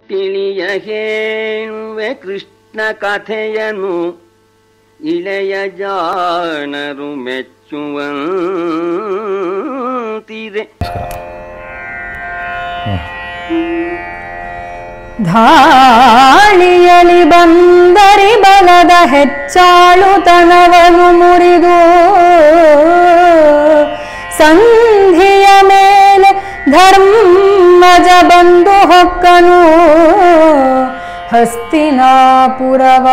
ತಿಳಿಯ ಹೇಳುವೆ ಕೃಷ್ಣ ಕಥೆಯನು ಇಳೆಯ ಜಾಣರು ಮೆಚ್ಚುವಂತಿದೆ ಧಾಳಿಯಲಿ ಬಂದರಿ ಬಲದ ಹೆಚ್ಚಾಳುತನವನು ಮುರಿದು ಸಂಧಿಯ ಮೇಲೆ ಧರ್ಮಜ ಬಂದು ಹೊಕ್ಕನು ಹಸ್ತಿನಾಪುರವ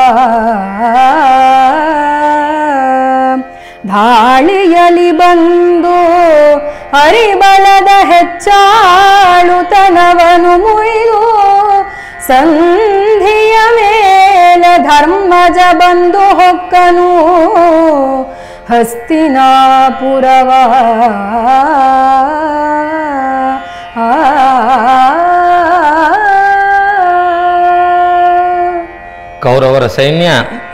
ಧಾಳಿಯಲಿ ಬಂದು ಹರಿಬಲದ ಹೆಚ್ಚಾಳುತನವನು ಮುರಿದು ಸಂಧಿಯ ಮೇಲೆ ಧರ್ಮಜ ಬಂದು ಹೊಕ್ಕನು ಹಸ್ತಿನಾಪುರವ ಕೌರವರ ಸೈನ್ಯ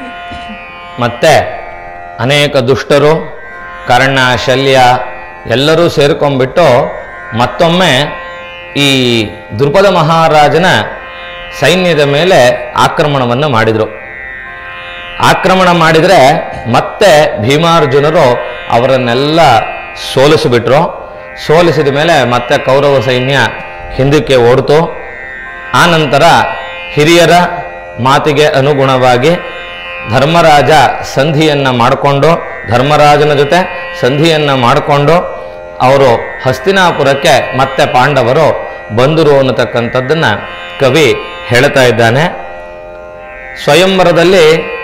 ಮತ್ತೆ ಅನೇಕ ದುಷ್ಟರು ಕರ್ಣ ಶಲ್ಯ ಎಲ್ಲರೂ ಸೇರ್ಕೊಂಡ್ಬಿಟ್ಟು ಮತ್ತೊಮ್ಮೆ ಈ ದೃಪದ ಮಹಾರಾಜನ ಸೈನ್ಯದ ಮೇಲೆ ಆಕ್ರಮಣವನ್ನು ಮಾಡಿದರು ಆಕ್ರಮಣ ಮಾಡಿದರೆ ಮತ್ತೆ ಭೀಮಾರ್ಜುನರು ಅವರನ್ನೆಲ್ಲ ಸೋಲಿಸಿಬಿಟ್ರು ಸೋಲಿಸಿದ ಮೇಲೆ ಮತ್ತೆ ಕೌರವ ಸೈನ್ಯ ಹಿಂದಕ್ಕೆ ಓಡ್ತು ಆನಂತರ ಹಿರಿಯರ ಮಾತಿಗೆ ಅನುಗುಣವಾಗಿ ಧರ್ಮರಾಜ ಸಂಧಿಯನ್ನ ಮಾಡಿಕೊಂಡು ಧರ್ಮರಾಜನ ಜೊತೆ ಸಂಧಿಯನ್ನ ಮಾಡಿಕೊಂಡು ಅವರು ಹಸ್ತಿನಾಪುರಕ್ಕೆ ಮತ್ತೆ ಪಾಂಡವರು ಬಂದರು ಅನ್ನತಕ್ಕಂಥದ್ದನ್ನ ಕವಿ ಹೇಳ್ತಾ ಇದ್ದಾನೆ ಸ್ವಯಂವರದಲ್ಲಿ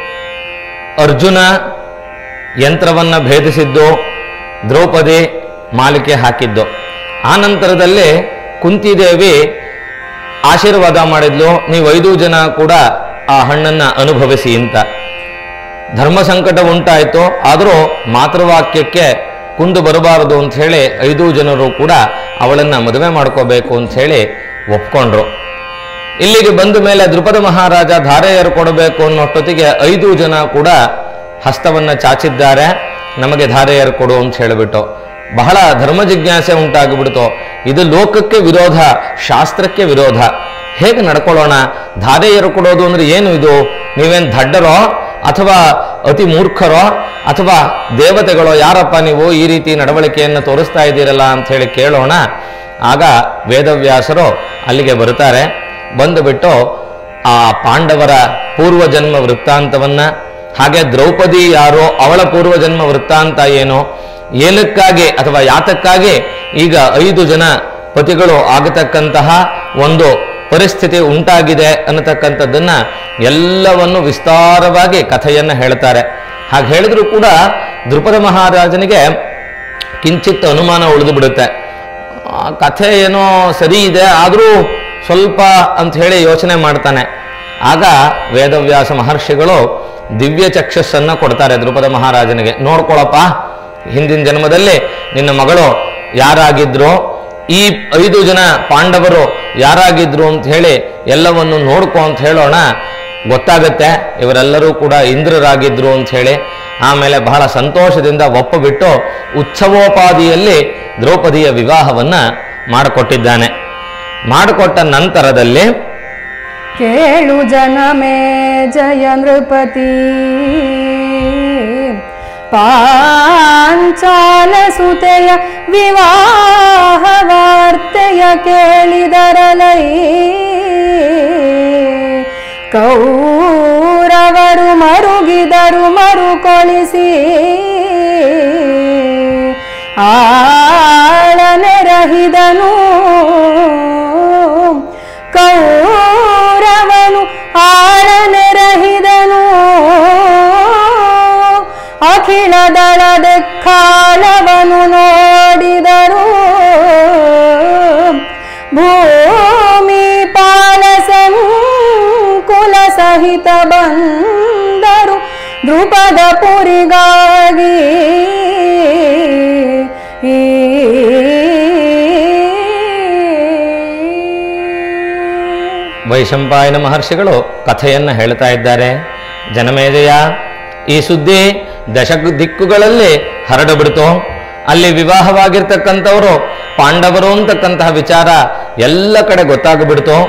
ಅರ್ಜುನ ಯಂತ್ರವನ್ನ ಭೇದಿಸಿದ್ದು ದ್ರೌಪದಿ ಮಾಲಿಕೆ ಹಾಕಿದ್ದು ಆ ನಂತರದಲ್ಲಿ ಕುಂತಿದೇವಿ ಆಶೀರ್ವಾದ ಮಾಡಿದ್ಲು ನೀವು ಐದು ಜನ ಕೂಡ ಆ ಹಣ್ಣನ್ನ ಅನುಭವಿಸಿ ಅಂತ ಧರ್ಮ ಸಂಕಟ ಉಂಟಾಯಿತು ಆದರೂ ಮಾತೃವಾಕ್ಯಕ್ಕೆ ಕುಂದು ಬರಬಾರದು ಅಂತ ಹೇಳಿ ಐದು ಜನರು ಕೂಡ ಅವಳನ್ನ ಮದುವೆ ಮಾಡ್ಕೋಬೇಕು ಅಂತ ಹೇಳಿ ಒಪ್ಕೊಂಡ್ರು ಇಲ್ಲಿಗೆ ಬಂದ ಮೇಲೆ ದೃಪದ ಮಹಾರಾಜ ಧಾರೆಯರು ಕೊಡಬೇಕು ಅನ್ನೋಷ್ಟೊತ್ತಿಗೆ ಐದು ಜನ ಕೂಡ ಹಸ್ತವನ್ನ ಚಾಚಿದ್ದಾರೆ ನಮಗೆ ಧಾರೆಯರು ಕೊಡು ಅಂತ ಹೇಳಿಬಿಟ್ಟು ಬಹಳ ಧರ್ಮ ಜಿಜ್ಞಾಸೆ ಉಂಟಾಗಿಬಿಡ್ತು ಇದು ಲೋಕಕ್ಕೆ ವಿರೋಧ ಶಾಸ್ತ್ರಕ್ಕೆ ವಿರೋಧ ಹೇಗೆ ನಡ್ಕೊಳ್ಳೋಣ ಧಾರೆಯರು ಕೊಡೋದು ಅಂದ್ರೆ ಏನು ಇದು ನೀವೇನ್ ದಡ್ಡರೋ ಅಥವಾ ಅತಿ ಮೂರ್ಖರೋ ಅಥವಾ ದೇವತೆಗಳೋ ಯಾರಪ್ಪ ನೀವು ಈ ರೀತಿ ನಡವಳಿಕೆಯನ್ನು ತೋರಿಸ್ತಾ ಇದ್ದೀರಲ್ಲ ಅಂತ ಹೇಳಿ ಕೇಳೋಣ ಆಗ ವೇದವ್ಯಾಸರು ಅಲ್ಲಿಗೆ ಬರ್ತಾರೆ ಬಂದುಬಿಟ್ಟು ಆ ಪಾಂಡವರ ಪೂರ್ವಜನ್ಮ ವೃತ್ತಾಂತವನ್ನ ಹಾಗೆ ದ್ರೌಪದಿ ಯಾರೋ ಅವಳ ಪೂರ್ವಜನ್ಮ ವೃತ್ತಾಂತ ಏನು ಏನಕ್ಕಾಗಿ ಅಥವಾ ಯಾತಕ್ಕಾಗಿ ಈಗ ಐದು ಜನ ಪತಿಗಳು ಆಗತಕ್ಕಂತಹ ಒಂದು ಪರಿಸ್ಥಿತಿ ಉಂಟಾಗಿದೆ ಅನ್ನತಕ್ಕಂಥದ್ದನ್ನ ಎಲ್ಲವನ್ನು ವಿಸ್ತಾರವಾಗಿ ಕಥೆಯನ್ನ ಹೇಳ್ತಾರೆ ಹಾಗೆ ಹೇಳಿದ್ರು ಕೂಡ ದೃಪದ ಮಹಾರಾಜನಿಗೆ ಕಿಂಚಿತ್ ಅನುಮಾನ ಉಳಿದು ಬಿಡುತ್ತೆ ಆ ಕಥೆ ಏನೋ ಸರಿ ಇದೆ ಆದರೂ ಸ್ವಲ್ಪ ಅಂತ ಹೇಳಿ ಯೋಚನೆ ಮಾಡ್ತಾನೆ ಆಗ ವೇದವ್ಯಾಸ ಮಹರ್ಷಿಗಳು ದಿವ್ಯ ಚಕ್ಷಸ್ಸನ್ನ ಕೊಡ್ತಾರೆ ದೃಪದ ಮಹಾರಾಜನಿಗೆ ನೋಡ್ಕೊಳಪ್ಪ ಹಿಂದಿನ ಜನ್ಮದಲ್ಲಿ ನಿನ್ನ ಮಗಳು ಯಾರಾಗಿದ್ರು ಈ ಐದು ಜನ ಪಾಂಡವರು ಯಾರಾಗಿದ್ರು ಅಂತ ಹೇಳಿ ಎಲ್ಲವನ್ನು ನೋಡ್ಕೊ ಅಂತ ಹೇಳೋಣ ಗೊತ್ತಾಗತ್ತೆ ಇವರೆಲ್ಲರೂ ಕೂಡ ಇಂದ್ರರಾಗಿದ್ರು ಅಂತ ಹೇಳಿ ಆಮೇಲೆ ಬಹಳ ಸಂತೋಷದಿಂದ ಒಪ್ಪಬಿಟ್ಟು ಉತ್ಸವೋಪಾದಿಯಲ್ಲಿ ದ್ರೌಪದಿಯ ವಿವಾಹವನ್ನ ಮಾಡಿಕೊಟ್ಟಿದ್ದಾನೆ ಮಾಡಿಕೊಟ್ಟ ನಂತರದಲ್ಲಿ ಕೇಳು ಜನಮೇ ಜಯ ನೃಪತಿ ಪಾಂಚಾಲ ಸುತೆಯ ವಿವಾಹ ವಾರ್ತೆಯ ಕೇಳಿದರಲೈ ಕೌರವರು ಮರುಗಿದರು ಮರುಕೊಳಿಸಿ ಆಳನೆರಹಿದನು ಕೌರವನು ಆಳನೆರಹಿದನು ಅಖಿಲ ದಳದ ಕಾಲವನು ನೋಡಿದರು ಭೂಮಿ ಪಾಲಸಂ ಕುಲ ಸಹಿತ ಬಂದರು ದ್ರುಪದ ಪುರಿಗಾಗಿ ವೈಶಂಪಾಯನ ಮಹರ್ಷಿಗಳು ಕಥೆಯನ್ನ ಹೇಳ್ತಾ ಇದ್ದಾರೆ ಜನಮೇಜಯ ಈ ಸುದ್ದಿ ದಶ ದಿಕ್ಕುಗಳಲ್ಲಿ ಹರಡಬಿಡ್ತು ಅಲ್ಲಿ ವಿವಾಹವಾಗಿರ್ತಕ್ಕಂಥವರು ಪಾಂಡವರು ಅಂತಕ್ಕಂತಹ ವಿಚಾರ ಎಲ್ಲ ಕಡೆ ಗೊತ್ತಾಗ್ಬಿಡ್ತು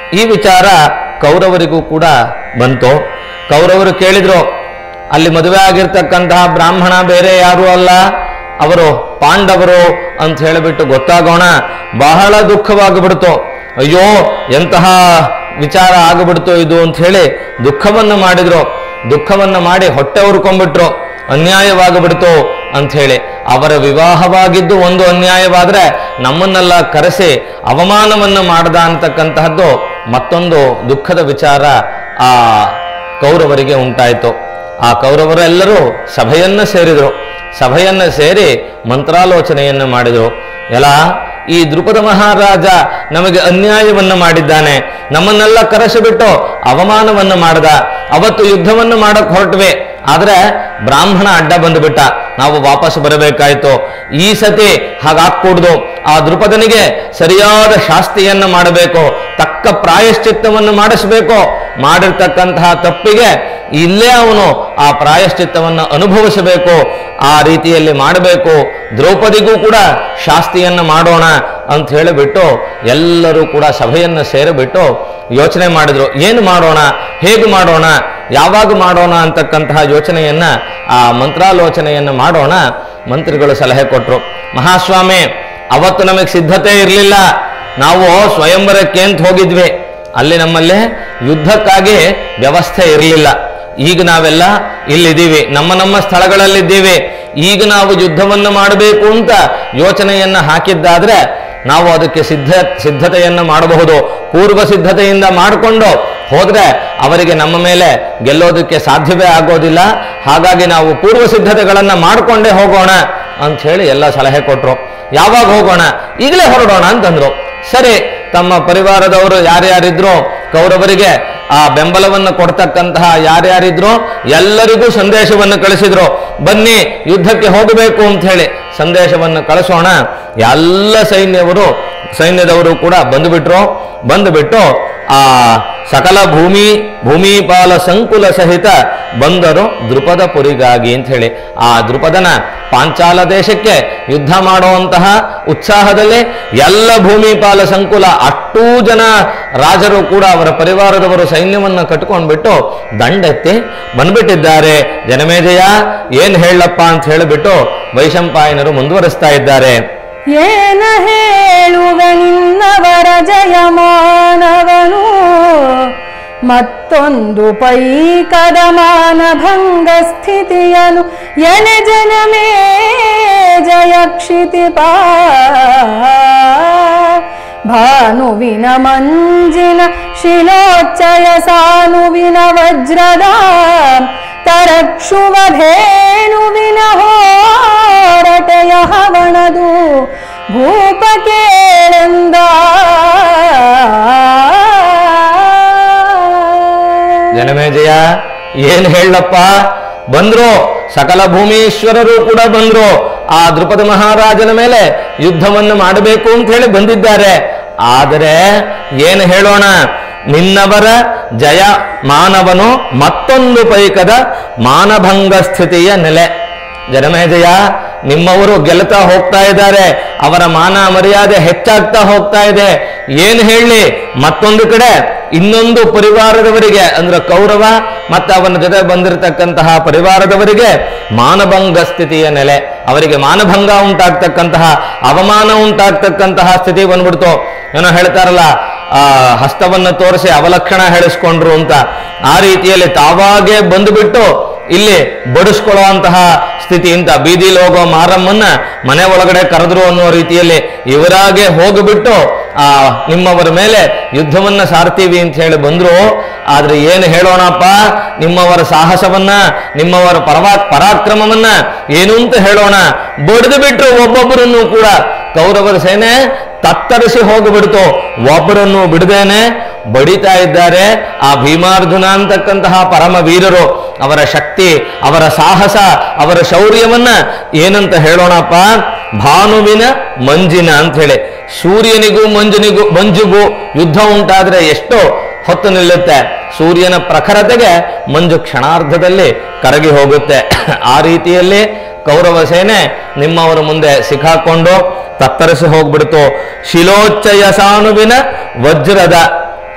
ಈ ವಿಚಾರ ಕೌರವರಿಗೂ ಕೂಡ ಬಂತು ಕೌರವರು ಕೇಳಿದ್ರು ಅಲ್ಲಿ ಮದುವೆ ಆಗಿರ್ತಕ್ಕಂತಹ ಬ್ರಾಹ್ಮಣ ಬೇರೆ ಯಾರು ಅಲ್ಲ ಅವರು ಪಾಂಡವರು ಅಂತ ಹೇಳಿಬಿಟ್ಟು ಗೊತ್ತಾಗೋಣ ಬಹಳ ದುಃಖವಾಗಿಬಿಡ್ತು ಅಯ್ಯೋ ಎಂತಹ ವಿಚಾರ ಆಗಿಬಿಡ್ತು ಇದು ಅಂತ ಹೇಳಿ ದುಃಖವನ್ನು ಮಾಡಿದ್ರು ದುಃಖವನ್ನು ಮಾಡಿ ಹೊಟ್ಟೆ ಹುರ್ಕೊಂಡ್ಬಿಟ್ರು ಅನ್ಯಾಯವಾಗಿಬಿಡ್ತು ಅಂತ ಹೇಳಿ ಅವರ ವಿವಾಹವಾಗಿದ್ದು ಒಂದು ಅನ್ಯಾಯವಾದ್ರೆ ನಮ್ಮನ್ನೆಲ್ಲ ಕರೆಸಿ ಅವಮಾನವನ್ನು ಮಾಡದ ಅಂತಕ್ಕಂತಹದ್ದು ಮತ್ತೊಂದು ದುಃಖದ ವಿಚಾರ ಆ ಕೌರವರಿಗೆ ಉಂಟಾಯಿತು ಆ ಕೌರವರೆಲ್ಲರೂ ಸಭೆಯನ್ನ ಸೇರಿದರು ಸಭೆಯನ್ನ ಸೇರಿ ಮಂತ್ರಾಲೋಚನೆಯನ್ನು ಮಾಡಿದರು ಎಲ್ಲ ಈ ದೃಪದ ಮಹಾರಾಜ ನಮಗೆ ಅನ್ಯಾಯವನ್ನು ಮಾಡಿದ್ದಾನೆ ನಮ್ಮನ್ನೆಲ್ಲ ಕರೆಸಿಬಿಟ್ಟು ಅವಮಾನವನ್ನು ಮಾಡದ ಅವತ್ತು ಯುದ್ಧವನ್ನು ಮಾಡಕ್ ಹೊರಟ್ವೆ ಆದ್ರೆ ಬ್ರಾಹ್ಮಣ ಅಡ್ಡ ಬಂದುಬಿಟ್ಟ ನಾವು ವಾಪಸ್ ಬರಬೇಕಾಯ್ತು ಈ ಸತಿ ಹಾಗಾಗ್ಕೂಡ್ದು ಆ ದೃಪದನಿಗೆ ಸರಿಯಾದ ಶಾಸ್ತಿಯನ್ನು ಮಾಡಬೇಕು ತಕ್ಕ ಪ್ರಾಯಶ್ಚಿತ್ತವನ್ನು ಮಾಡಿಸಬೇಕು ಮಾಡಿರ್ತಕ್ಕಂತಹ ತಪ್ಪಿಗೆ ಇಲ್ಲೇ ಅವನು ಆ ಪ್ರಾಯಶ್ಚಿತ್ತವನ್ನು ಅನುಭವಿಸಬೇಕು ಆ ರೀತಿಯಲ್ಲಿ ಮಾಡಬೇಕು ದ್ರೌಪದಿಗೂ ಕೂಡ ಶಾಸ್ತಿಯನ್ನು ಮಾಡೋಣ ಅಂತ ಹೇಳಿಬಿಟ್ಟು ಎಲ್ಲರೂ ಕೂಡ ಸಭೆಯನ್ನು ಸೇರಿಬಿಟ್ಟು ಯೋಚನೆ ಮಾಡಿದ್ರು ಏನು ಮಾಡೋಣ ಹೇಗೆ ಮಾಡೋಣ ಯಾವಾಗ ಮಾಡೋಣ ಅಂತಕ್ಕಂತಹ ಯೋಚನೆಯನ್ನ ಆ ಮಂತ್ರಾಲೋಚನೆಯನ್ನು ಮಾಡೋಣ ಮಂತ್ರಿಗಳು ಸಲಹೆ ಕೊಟ್ಟರು ಮಹಾಸ್ವಾಮಿ ಅವತ್ತು ನಮಗೆ ಸಿದ್ಧತೆ ಇರಲಿಲ್ಲ ನಾವು ಸ್ವಯಂವರಕ್ಕೆ ಅಂತ ಹೋಗಿದ್ವಿ ಅಲ್ಲಿ ನಮ್ಮಲ್ಲಿ ಯುದ್ಧಕ್ಕಾಗಿ ವ್ಯವಸ್ಥೆ ಇರಲಿಲ್ಲ ಈಗ ನಾವೆಲ್ಲ ಇಲ್ಲಿದ್ದೀವಿ ನಮ್ಮ ನಮ್ಮ ಸ್ಥಳಗಳಲ್ಲಿದ್ದೀವಿ ಈಗ ನಾವು ಯುದ್ಧವನ್ನು ಮಾಡಬೇಕು ಅಂತ ಯೋಚನೆಯನ್ನ ಹಾಕಿದ್ದಾದ್ರೆ ನಾವು ಅದಕ್ಕೆ ಸಿದ್ಧ ಸಿದ್ಧತೆಯನ್ನು ಮಾಡಬಹುದು ಪೂರ್ವ ಸಿದ್ಧತೆಯಿಂದ ಮಾಡಿಕೊಂಡು ಹೋದ್ರೆ ಅವರಿಗೆ ನಮ್ಮ ಮೇಲೆ ಗೆಲ್ಲೋದಕ್ಕೆ ಸಾಧ್ಯವೇ ಆಗೋದಿಲ್ಲ ಹಾಗಾಗಿ ನಾವು ಪೂರ್ವ ಸಿದ್ಧತೆಗಳನ್ನ ಮಾಡಿಕೊಂಡೇ ಹೋಗೋಣ ಅಂತ ಹೇಳಿ ಎಲ್ಲ ಸಲಹೆ ಕೊಟ್ರು ಯಾವಾಗ ಹೋಗೋಣ ಈಗಲೇ ಹೊರಡೋಣ ಅಂತಂದ್ರು ಸರಿ ತಮ್ಮ ಪರಿವಾರದವರು ಯಾರ್ಯಾರಿದ್ರು ಕೌರವರಿಗೆ ಆ ಬೆಂಬಲವನ್ನು ಕೊಡ್ತಕ್ಕಂತಹ ಯಾರ್ಯಾರಿದ್ರು ಎಲ್ಲರಿಗೂ ಸಂದೇಶವನ್ನು ಕಳಿಸಿದ್ರು ಬನ್ನಿ ಯುದ್ಧಕ್ಕೆ ಹೋಗಬೇಕು ಅಂತ ಹೇಳಿ ಸಂದೇಶವನ್ನು ಕಳಿಸೋಣ ಎಲ್ಲ ಸೈನ್ಯವರು ಸೈನ್ಯದವರು ಕೂಡ ಬಂದುಬಿಟ್ರು ಬಂದುಬಿಟ್ಟು ಆ ಸಕಲ ಭೂಮಿ ಭೂಮಿಪಾಲ ಸಂಕುಲ ಸಹಿತ ಬಂದರು ದೃಪದ ಪುರಿಗಾಗಿ ಅಂತ ಹೇಳಿ ಆ ದೃಪದನ ಪಾಂಚಾಲ ದೇಶಕ್ಕೆ ಯುದ್ಧ ಮಾಡುವಂತಹ ಉತ್ಸಾಹದಲ್ಲಿ ಎಲ್ಲ ಭೂಮಿಪಾಲ ಸಂಕುಲ ಅಷ್ಟೂ ಜನ ರಾಜರು ಕೂಡ ಅವರ ಪರಿವಾರದವರು ಸೈನ್ಯವನ್ನು ಕಟ್ಕೊಂಡ್ಬಿಟ್ಟು ದಂಡೆತ್ತಿ ಬಂದ್ಬಿಟ್ಟಿದ್ದಾರೆ ಜನಮೇಜಯ ಏನ್ ಹೇಳಪ್ಪ ಅಂತ ಹೇಳಿಬಿಟ್ಟು ವೈಶಂಪಾಯನರು ಮುಂದುವರಿಸ್ತಾ ಇದ್ದಾರೆ ಏನ ಹೇಳುವೆ ನಿನ್ನವರ ಜಯಮಾನವನು ಮತ್ತೊಂದು ಪೈಕದ ಮಾನಭಂಗ ಸ್ಥಿತಿಯನು ಎನೆ ಜನಮೇ ಜಯ ಕ್ಷಿತಿಪಾ ಭಾನುವಿನ ಮಂಜಿನ ಶಿಲೋಚ್ಚಯ ಸಾನುವಿನ ವಜ್ರದ ತರಕ್ಷುವ ಧೇನುವಿನ ಹೋರಟೆಯ ಹವಣದು ಭೂಪ ಕೇಳೆಂದ ಜನಮೇಜಯ ಏನ್ ಹೇಳಪ್ಪ ಬಂದ್ರು ಸಕಲ ಭೂಮೀಶ್ವರರು ಕೂಡ ಬಂದ್ರು ಆ ದೃಪದ ಮಹಾರಾಜನ ಮೇಲೆ ಯುದ್ಧವನ್ನು ಮಾಡಬೇಕು ಅಂತ ಹೇಳಿ ಬಂದಿದ್ದಾರೆ ಆದರೆ ಏನು ಹೇಳೋಣ ನಿನ್ನವರ ಜಯ ಮಾನವನು ಮತ್ತೊಂದು ಪೈಕದ ಮಾನಭಂಗ ಸ್ಥಿತಿಯ ನೆಲೆ ಜನಮೇಜಯ ನಿಮ್ಮವರು ಗೆಲ್ತಾ ಹೋಗ್ತಾ ಇದ್ದಾರೆ ಅವರ ಮಾನ ಮರ್ಯಾದೆ ಹೆಚ್ಚಾಗ್ತಾ ಹೋಗ್ತಾ ಇದೆ ಏನ್ ಹೇಳಿ ಮತ್ತೊಂದು ಕಡೆ ಇನ್ನೊಂದು ಪರಿವಾರದವರಿಗೆ ಅಂದ್ರೆ ಕೌರವ ಮತ್ತೆ ಅವನ ಜೊತೆ ಬಂದಿರತಕ್ಕಂತಹ ಪರಿವಾರದವರಿಗೆ ಮಾನಭಂಗ ಸ್ಥಿತಿಯ ನೆಲೆ ಅವರಿಗೆ ಮಾನಭಂಗ ಉಂಟಾಗ್ತಕ್ಕಂತಹ ಅವಮಾನ ಉಂಟಾಗ್ತಕ್ಕಂತಹ ಸ್ಥಿತಿ ಬಂದ್ಬಿಡ್ತು ಏನೋ ಹೇಳ್ತಾರಲ್ಲ ಆ ಹಸ್ತವನ್ನು ತೋರಿಸಿ ಅವಲಕ್ಷಣ ಹೇಳಿಸ್ಕೊಂಡ್ರು ಅಂತ ಆ ರೀತಿಯಲ್ಲಿ ತಾವಾಗೇ ಬಂದುಬಿಟ್ಟು ಇಲ್ಲಿ ಬಡಿಸ್ಕೊಳ್ಳುವಂತಹ ಸ್ಥಿತಿ ಅಂತ ಬೀದಿಲಿ ಹೋಗೋ ಮಾರಮ್ಮನ್ನ ಮನೆ ಒಳಗಡೆ ಕರೆದ್ರು ಅನ್ನೋ ರೀತಿಯಲ್ಲಿ ಇವರಾಗೆ ಹೋಗಿಬಿಟ್ಟು ಆ ನಿಮ್ಮವರ ಮೇಲೆ ಯುದ್ಧವನ್ನ ಸಾರ್ತೀವಿ ಅಂತ ಹೇಳಿ ಬಂದ್ರು ಆದ್ರೆ ಏನು ಹೇಳೋಣಪ್ಪ ನಿಮ್ಮವರ ಸಾಹಸವನ್ನ ನಿಮ್ಮವರ ಪರವಾ ಪರಾಕ್ರಮವನ್ನ ಏನು ಅಂತ ಹೇಳೋಣ ಬಡಿದು ಬಿಟ್ರು ಒಬ್ಬೊಬ್ಬರನ್ನು ಕೂಡ ಕೌರವರ ಸೇನೆ ತತ್ತರಿಸಿ ಹೋಗಿಬಿಡ್ತು ಒಬ್ಬರನ್ನು ಬಿಡದೇನೆ ಬಡಿತಾ ಇದ್ದಾರೆ ಆ ಭೀಮಾರ್ಜುನ ಅಂತಕ್ಕಂತಹ ಪರಮ ವೀರರು ಅವರ ಶಕ್ತಿ ಅವರ ಸಾಹಸ ಅವರ ಶೌರ್ಯವನ್ನ ಏನಂತ ಹೇಳೋಣಪ್ಪ ಭಾನುವಿನ ಮಂಜಿನ ಅಂತ ಹೇಳಿ ಸೂರ್ಯನಿಗೂ ಮಂಜುನಿಗೂ ಮಂಜುಗೂ ಯುದ್ಧ ಉಂಟಾದ್ರೆ ಎಷ್ಟು ಹೊತ್ತು ನಿಲ್ಲುತ್ತೆ ಸೂರ್ಯನ ಪ್ರಖರತೆಗೆ ಮಂಜು ಕ್ಷಣಾರ್ಧದಲ್ಲಿ ಕರಗಿ ಹೋಗುತ್ತೆ ಆ ರೀತಿಯಲ್ಲಿ ಕೌರವ ಸೇನೆ ನಿಮ್ಮವರ ಮುಂದೆ ಸಿಕ್ಕಾಕೊಂಡು ತತ್ತರಿಸಿ ಹೋಗ್ಬಿಡ್ತು ಶಿಲೋಚ್ಚಯ ಸಾನುವಿನ ವಜ್ರದ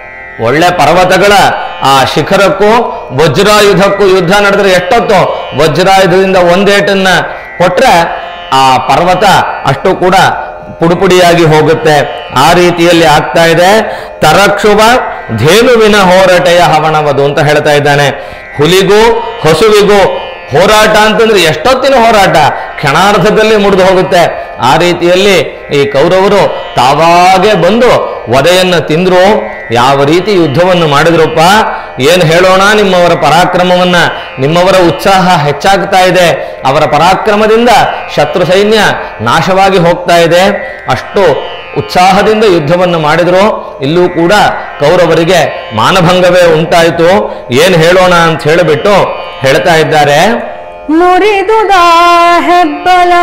ಒಳ್ಳೆ ಪರ್ವತಗಳ ಆ ಶಿಖರಕ್ಕೂ ವಜ್ರಾಯುಧಕ್ಕೂ ಯುದ್ಧ ನಡೆದ್ರೆ ಎಷ್ಟೊತ್ತು ವಜ್ರಾಯುಧದಿಂದ ಒಂದೇಟನ್ನ ಕೊಟ್ರೆ ಆ ಪರ್ವತ ಅಷ್ಟು ಕೂಡ ಪುಡುಪುಡಿಯಾಗಿ ಹೋಗುತ್ತೆ ಆ ರೀತಿಯಲ್ಲಿ ಆಗ್ತಾ ಇದೆ ತರಕ್ಷುವ ಧೇನುವಿನ ಹೋರಾಟೆಯ ಹವಣವದು ಅಂತ ಹೇಳ್ತಾ ಇದ್ದಾನೆ ಹುಲಿಗೂ ಹಸುವಿಗೂ ಹೋರಾಟ ಅಂತಂದ್ರೆ ಎಷ್ಟೊತ್ತಿನ ಹೋರಾಟ ಕ್ಷಣಾರ್ಧದಲ್ಲಿ ಮುರಿದು ಹೋಗುತ್ತೆ ಆ ರೀತಿಯಲ್ಲಿ ಈ ಕೌರವರು ತಾವಾಗೆ ಬಂದು ವಧೆಯನ್ನು ತಿಂದ್ರು ಯಾವ ರೀತಿ ಯುದ್ಧವನ್ನು ಮಾಡಿದ್ರಪ್ಪ ಏನು ಹೇಳೋಣ ನಿಮ್ಮವರ ಪರಾಕ್ರಮವನ್ನ ನಿಮ್ಮವರ ಉತ್ಸಾಹ ಹೆಚ್ಚಾಗ್ತಾ ಇದೆ ಅವರ ಪರಾಕ್ರಮದಿಂದ ಶತ್ರು ಸೈನ್ಯ ನಾಶವಾಗಿ ಹೋಗ್ತಾ ಇದೆ ಅಷ್ಟು ಉತ್ಸಾಹದಿಂದ ಯುದ್ಧವನ್ನು ಮಾಡಿದ್ರು ಇಲ್ಲೂ ಕೂಡ ಕೌರವರಿಗೆ ಮಾನಭಂಗವೇ ಉಂಟಾಯಿತು ಏನು ಹೇಳೋಣ ಅಂತ ಹೇಳಿಬಿಟ್ಟು ಹೇಳ್ತಾ ಇದ್ದಾರೆ ಮುರಿದುದಾ ಹೆಬ್ಬಲ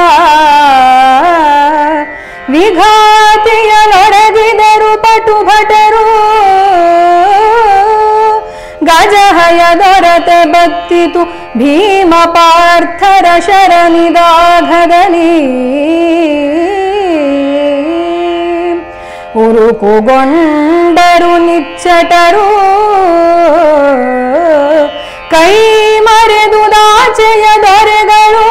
ವಿಘಾತಿಯ ನೊಡಗಿದರು ಪಟು ಭಟರು ಗಜಹಯ ದೊರತೆ ಬತ್ತಿತು ಭೀಮ ಪಾರ್ಥರ ಶರನಿದಾಘದಲ್ಲಿ ಉರುಕುಗೊಂಡರು ನಿಚ್ಚಟರು ಕೈ ಮರೆದು ದಾಚೆಯ ದೊರೆಗಳು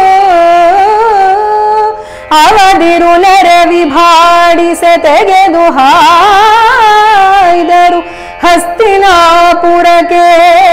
ಅವದಿರು ನೆರೆ ವಿಭಾಡಿಸೆ ತೆಗೆದು ಹಾಯ್ದರು ಹಸ್ತಿನಾಪುರಕ್ಕೆ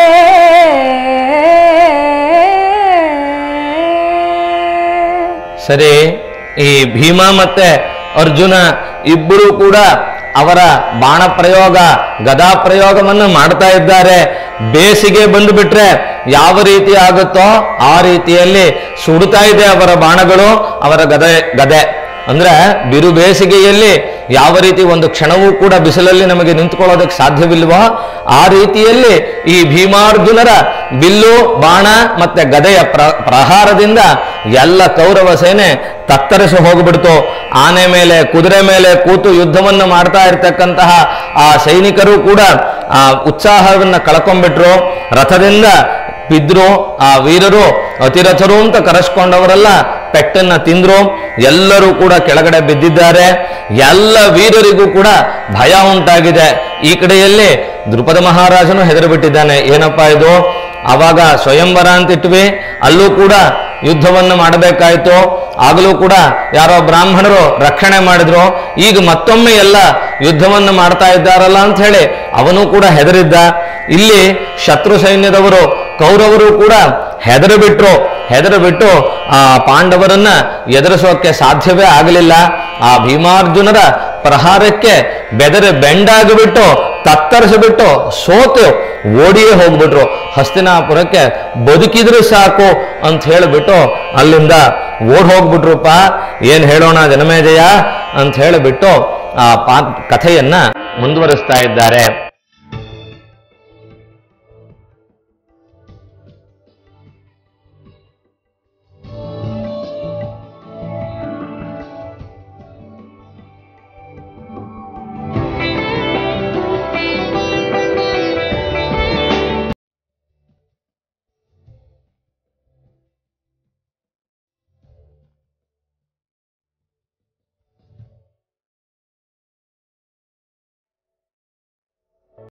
ಸರಿ ಈ ಭೀಮ ಮತ್ತೆ ಅರ್ಜುನ ಇಬ್ಬರು ಕೂಡ ಅವರ ಬಾಣ ಪ್ರಯೋಗ ಗದಾ ಪ್ರಯೋಗವನ್ನು ಮಾಡ್ತಾ ಇದ್ದಾರೆ ಬೇಸಿಗೆ ಬಂದು ಬಿಟ್ರೆ ಯಾವ ರೀತಿ ಆಗುತ್ತೋ ಆ ರೀತಿಯಲ್ಲಿ ಸುಡುತ್ತಾ ಇದೆ ಅವರ ಬಾಣಗಳು ಅವರ ಗದೆ ಗದೆ ಅಂದ್ರೆ ಬಿರು ಬೇಸಿಗೆಯಲ್ಲಿ ಯಾವ ರೀತಿ ಒಂದು ಕ್ಷಣವೂ ಕೂಡ ಬಿಸಿಲಲ್ಲಿ ನಮಗೆ ನಿಂತ್ಕೊಳ್ಳೋದಕ್ಕೆ ಸಾಧ್ಯವಿಲ್ವೋ ಆ ರೀತಿಯಲ್ಲಿ ಈ ಭೀಮಾರ್ಜುನರ ಬಿಲ್ಲು ಬಾಣ ಮತ್ತೆ ಗದೆಯ ಪ್ರ ಪ್ರಹಾರದಿಂದ ಎಲ್ಲ ಕೌರವ ಸೇನೆ ತತ್ತರಿಸಿ ಹೋಗ್ಬಿಡ್ತು ಆನೆ ಮೇಲೆ ಕುದುರೆ ಮೇಲೆ ಕೂತು ಯುದ್ಧವನ್ನು ಮಾಡ್ತಾ ಇರ್ತಕ್ಕಂತಹ ಆ ಸೈನಿಕರು ಕೂಡ ಆ ಉತ್ಸಾಹವನ್ನ ಕಳ್ಕೊಂಡ್ಬಿಟ್ರು ರಥದಿಂದ ಬಿದ್ರು ಆ ವೀರರು ಅತಿರಥರು ಅಂತ ಕರೆಸ್ಕೊಂಡವರೆಲ್ಲ ಪೆಟ್ಟನ್ನ ತಿಂದ್ರು ಎಲ್ಲರೂ ಕೂಡ ಕೆಳಗಡೆ ಬಿದ್ದಿದ್ದಾರೆ ಎಲ್ಲ ವೀರರಿಗೂ ಕೂಡ ಭಯ ಉಂಟಾಗಿದೆ ಈ ಕಡೆಯಲ್ಲಿ ದೃಪದ ಮಹಾರಾಜನು ಹೆದರಿಬಿಟ್ಟಿದ್ದಾನೆ ಏನಪ್ಪಾ ಇದು ಆವಾಗ ಸ್ವಯಂವರ ಅಂತ ಇಟ್ವಿ ಅಲ್ಲೂ ಕೂಡ ಯುದ್ಧವನ್ನು ಮಾಡಬೇಕಾಯ್ತು ಆಗಲೂ ಕೂಡ ಯಾರೋ ಬ್ರಾಹ್ಮಣರು ರಕ್ಷಣೆ ಮಾಡಿದ್ರು ಈಗ ಮತ್ತೊಮ್ಮೆ ಎಲ್ಲ ಯುದ್ಧವನ್ನು ಮಾಡ್ತಾ ಇದ್ದಾರಲ್ಲ ಅಂತ ಹೇಳಿ ಅವನು ಕೂಡ ಹೆದರಿದ್ದ ಇಲ್ಲಿ ಶತ್ರು ಸೈನ್ಯದವರು ಕೌರವರು ಕೂಡ ಹೆದರು ಬಿಟ್ರು ಹೆದರು ಬಿಟ್ಟು ಆ ಪಾಂಡವರನ್ನ ಎದುರಿಸೋಕೆ ಸಾಧ್ಯವೇ ಆಗಲಿಲ್ಲ ಆ ಭೀಮಾರ್ಜುನರ ಪ್ರಹಾರಕ್ಕೆ ಬೆದರಿ ಬೆಂಡಾಗಿಬಿಟ್ಟು ತತ್ತರಿಸಿಬಿಟ್ಟು ಸೋತು ಓಡಿಯೇ ಹೋಗ್ಬಿಟ್ರು ಹಸ್ತಿನಾಪುರಕ್ಕೆ ಬದುಕಿದ್ರೆ ಸಾಕು ಅಂತ ಹೇಳಿಬಿಟ್ಟು ಅಲ್ಲಿಂದ ಓಡ್ ಹೋಗ್ಬಿಟ್ರುಪ್ಪ ಏನ್ ಹೇಳೋಣ ಜನಮೇಜಯ ಅಂತ ಹೇಳಿಬಿಟ್ಟು ಆ ಪಾ ಕಥೆಯನ್ನ ಮುಂದುವರಿಸ್ತಾ ಇದ್ದಾರೆ